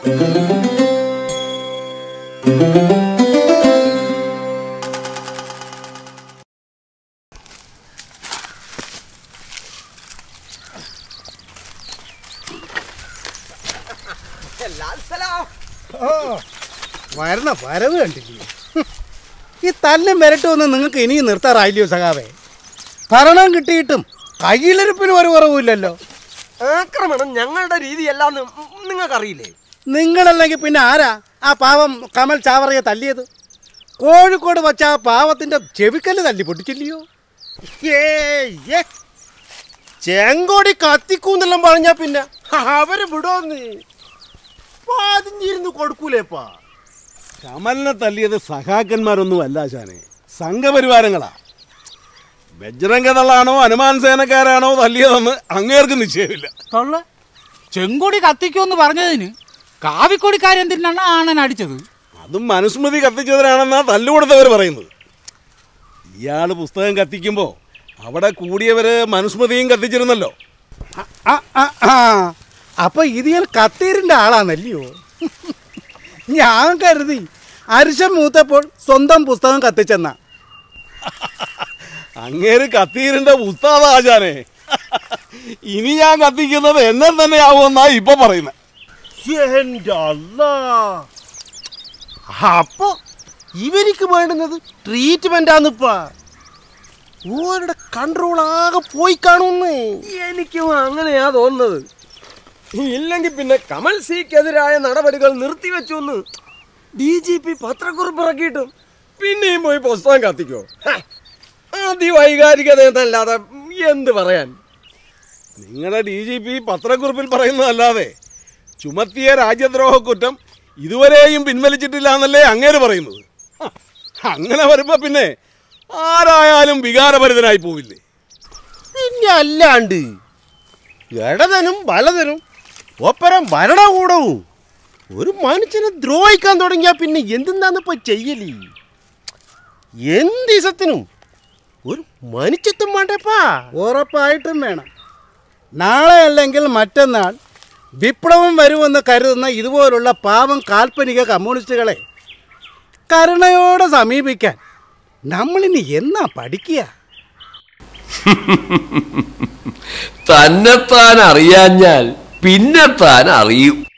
ഓ വരണ വരവ് കണ്ടില്ലേ ഹും. ഈ തല്ലും വരട്ടുമൊന്നും നിങ്ങൾക്ക് ഇനിയും നിർത്താറായില്ലയോ സഖാവേ ഭരണം കിട്ടിയിട്ടും കയ്യിലിരിപ്പിന് ഒരു കുറവുമില്ലല്ലോ ആക്രമണം ഞങ്ങളുടെ രീതിയല്ലാന്ന് നിങ്ങൾക്കറിയില്ലേ നിങ്ങളല്ലെങ്കിൽ പിന്നെ ആരാ ആ പാവം കമൽ ചാവറയെ തല്ലിയത് കോഴിക്കോട് വച്ച ആ പാവത്തിന്റെ ചെവിക്കല്ല് തല്ലി പൊട്ടിച്ചില്ലയോ ഏയ്, ഏ. ചെങ്കോടി കത്തിക്കൂന്നെല്ലാം പറഞ്ഞാ പിന്നെ അവര് വിടോന്ന് പാതിഞ്ഞിരുന്ന് കൊടുക്കൂലേപ്പാ കമലിനെ തല്ലിയത് സഖാക്കന്മാരൊന്നും അല്ല ശാനെ സംഘപരിവാരങ്ങളാ ബജ്രംഗതളാണോ ഹനുമാൻ സേനക്കാരാണോ തല്ലിയതെന്ന് അങ്ങേർക്ക് നിശ്ചയമില്ല തൊള്ള ചെങ്കൊടി കത്തിക്കുമെന്ന് പറഞ്ഞതിന് കാവിക്കൊടിക്കാരെന്തിനാണ് ആണൻ അടിച്ചത് അതും മനുസ്മൃതി കത്തിച്ചതിനാണെന്നാ തല്ലുകൊടുത്തവർ പറയുന്നത് ഇയാള് പുസ്തകം കത്തിക്കുമ്പോൾ അവിടെ കൂടിയവര് മനുസ്മൃതിയും കത്തിച്ചിരുന്നല്ലോ ആ, ആ, ആ. അപ്പൊ ഇത് ഞാൻ കത്തീരിന്റെ ആളാണല്ലയോ ഞാൻ കരുതി അരിശം മൂത്തപ്പോൾ സ്വന്തം പുസ്തകം കത്തിച്ചെന്ന അങ്ങേര് കത്തീരിന്റെ ഉസ്താദ ആചാനെ ഇനി ഞാൻ കത്തിക്കുന്നത് എന്നെ തന്നെ ആവുമെന്നാ ഇപ്പൊ പറയുന്നത് എന്റെ അല്ലാ അപ്പൊ ഇവർക്ക് വേണ്ടുന്നത് ട്രീറ്റ്മെന്റ് ആന്നിപ്പാ ഓരുടെ കൺട്രോൾ ആകെ പോയി കാണുമെന്ന് എനിക്കും അങ്ങനെയാ തോന്നുന്നത് ഇല്ലെങ്കിൽ പിന്നെ കമൽ സിക്കെതിരായ നടപടികൾ നിർത്തിവെച്ചു എന്ന് ഡി ജി പി പത്രക്കുറിപ്പ് ഇറക്കിയിട്ടും പിന്നെയും പോയി പുസ്തകം കത്തിക്കോ ഹ, അതിവൈകാരികത എന്നല്ലാതെ എന്ത് പറയാൻ നിങ്ങളുടെ ഡി ജി പി പത്രക്കുറിപ്പിൽ പറയുന്നതല്ലാതെ ചുമത്തിയ രാജ്യദ്രോഹ കുറ്റം ഇതുവരെയും പിൻവലിച്ചിട്ടില്ല എന്നല്ലേ അങ്ങേര് പറയുന്നത് ഹ, അങ്ങനെ വരുമ്പോ പിന്നെ ആരായാലും വികാരഭരിതനായി പോവില്ലേ പിന്നെ അല്ലാണ്ട് ഇടതനും വലതനും ഒപ്പരം ഭരണകൂടവും ഒരു മനുഷ്യനെ ദ്രോഹിക്കാൻ തുടങ്ങിയാ പിന്നെ എന്തെന്നാന്ന് ഇപ്പൊ ചെയ്യലി എന്തിസത്തിനും ഒരു മനുഷ്യത്വം വേണ്ടപ്പാ ഉറപ്പായിട്ടും വേണം നാളെ അല്ലെങ്കിൽ മറ്റന്നാൾ വിപ്ലവം വരുമെന്ന് കരുതുന്ന ഇതുപോലുള്ള പാവം കാൽപ്പനിക കമ്മ്യൂണിസ്റ്റുകളെ കരുണയോടെ സമീപിക്കാൻ നമ്മളിനി എന്നാ പഠിക്കുക തന്നെത്താൻ അറിയാഞ്ഞാൽ പിന്നെ താൻ അറിയും